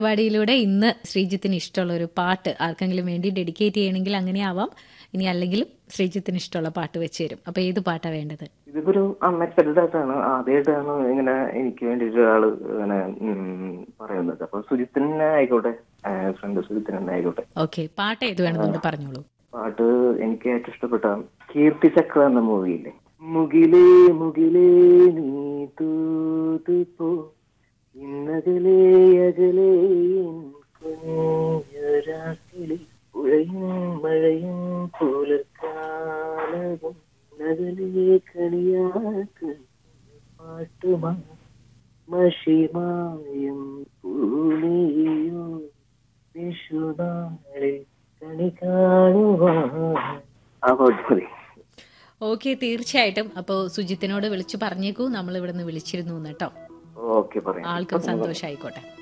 പരിപാടിയിലൂടെ ഇന്ന് ശ്രീജിത്തിന് ഇഷ്ടമുള്ള ഒരു പാട്ട് ആർക്കെങ്കിലും വേണ്ടി ഡെഡിക്കേറ്റ് ചെയ്യണമെങ്കിൽ അങ്ങനെ ആവാം ഇനി അല്ലെങ്കിലും ശ്രീജിത്തിന് ഇഷ്ടമുള്ള പാട്ട് വെച്ച് തരും അപ്പൊ ഏത് പാട്ടാ വേണ്ടത് ഇതിപ്പോ ഒരു അൺഎക്സ്പെക്ടഡ് ആയിട്ടാണ് ആദ്യമായിട്ടാണ് ഇങ്ങനെ എനിക്ക് വേണ്ടി ഒരാള് ഇങ്ങനെ ഉം, പറയുന്നത് അപ്പൊ സുജിത്തിന് തന്നെ ആയിക്കോട്ടെ ഫ്രണ്ട് സുജിത്തിന് തന്നെ ആയിക്കോട്ടെ ഓക്കെ പാട്ട് ഏത് വേണമെന്നുണ്ട് പറഞ്ഞോളൂ പാട്ട് എനിക്ക് ഏറ്റവും ഇഷ്ടപ്പെട്ട കീർത്തി ചക്ര എന്ന മൂവിയില്ലേ മുകിലേ മുകിലേ നീ തൂതു പോ ഇന്നകലേ അകലേ എൻ കുഞ്ഞൊരാക്കിളി പുഴയും മഴയും പുലർക്കാലവും നകലേ കണിയാക്ക് പാട്ടുമാ മഷിമായും പൂനെയോ വിഷുനാളിൽ കണി കാണുവാൻ ആ പാട്ട് മതി ഓക്കെ തീർച്ചയായിട്ടും അപ്പോൾ സുജിത്തിനോട് വിളിച്ചു പറഞ്ഞേക്കൂ നമ്മൾ ഇവിടുന്ന് വിളിച്ചിരുന്നു എന്ന് കേട്ടോ ഓക്കെ പറയാം ആൾക്കും സന്തോഷമായിക്കോട്ടെ